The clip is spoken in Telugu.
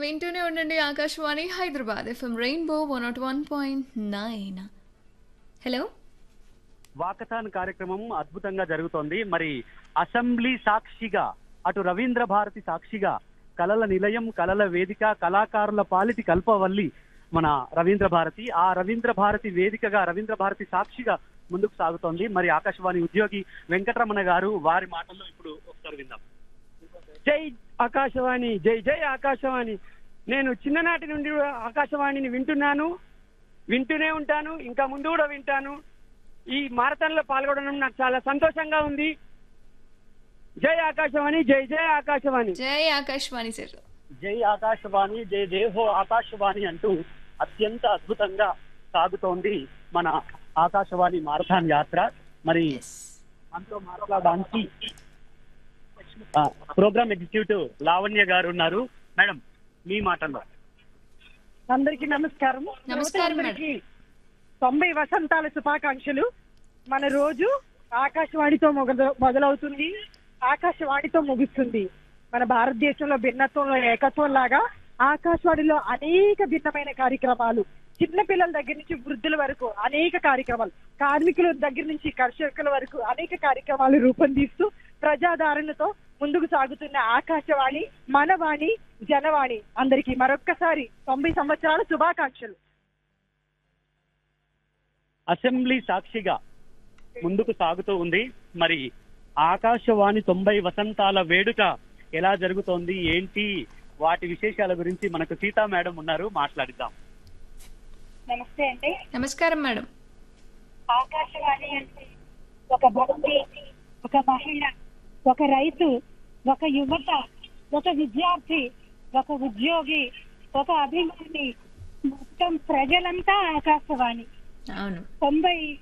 వింటూనే ఉండండి Akashvani Hyderabad FM rainbow one naught one point nine hello walkathon కార్యక్రమం అద్భుతంగా జరుగుతోంది మరి అసెంబ్లీ సాక్షిగా అటు రవీంద్ర భారతి సాక్షిగా కళల నిలయం కళల వేదిక కళాకారుల పాలిటి కల్పవల్లి మన రవీంద్ర భారతి ఆ రవీంద్ర భారతి వేదికగా రవీంద్ర భారతి సాక్షిగా ముందుకు సాగుతోంది మరి ఆకాశవాణి ఉద్యోగి వెంకటరమణ గారు వారి మాటల్లో ఇప్పుడు ఒకసారి విందాం జై ఆకాశవాణి జై జై ఆకాశవాణి నేను చిన్ననాటి నుండి కూడా ఆకాశవాణిని వింటున్నాను వింటూనే ఉంటాను ఇంకా ముందు కూడా వింటాను ఈ మారథాన్ లో పాల్గొనడం నాకు చాలా సంతోషంగా ఉంది జై ఆకాశవాణి జై జై ఆకాశవాణి జై ఆకాశవాణి సార్ జై ఆకాశవాణి జై దేహో ఆకాశవాణి అంటూ అత్యంత అద్భుతంగా సాగుతోంది మన ఆకాశవాణి మారథాన్ యాత్ర మరి మనతో మాట్లాడడానికి ఆ, ప్రోగ్రామ్ ఎగ్జిక్యూటివ్ లావణ్య గారు ఉన్నారు మేడం మీ మాటల్లో అందరికీ నమస్కారం నమస్కారం, మేడం. అందరికీ తొంభై వసంతాల శుభాకాంక్షలు మన రోజు ఆకాశవాణితో మొగద- మొదలవుతుంది ఆకాశవాణితో ముగుస్తుంది మన భారతదేశంలో భిన్నత్వంలో ఏకత్వం లాగా ఆకాశవాణిలో అనేక భిన్నమైన కార్యక్రమాలు చిన్న పిల్లల దగ్గర నుంచి వృద్ధుల వరకు అనేక కార్యక్రమాలు కార్మికుల దగ్గర నుంచి కర్షకుల వరకు అనేక కార్యక్రమాలు రూపొందిస్తూ ప్రజాదరణతో ముందుకు సాగుతున్న ఆకాశవాణి మనవాణి జనవాణి అందరికీ మరొక్కసారి తొంభై సంవత్సరాల శుభాకాంక్షలు అసెంబ్లీ సాక్షిగా ముందుకు సాగుతూ ఉంది మరి ఆకాశవాణి తొంభై వసంతాల వేడుక ఎలా జరుగుతోంది ఏంటి వాటి విశేషాల గురించి మనకు సీతా మేడం ఉన్నారు మాట్లాడిద్దాం నమస్తే అండి నమస్కారం మేడం ఆకాశవాణి అంటే ఒక భక్తి ఒక మహిళ ఒక రైతు ఒక యువత ఒక విద్యార్థి ఒక ఉద్యోగి ఒక అభిమాని మొత్తం ప్రజలంతా ఆకాశవాణి అవును తొంభై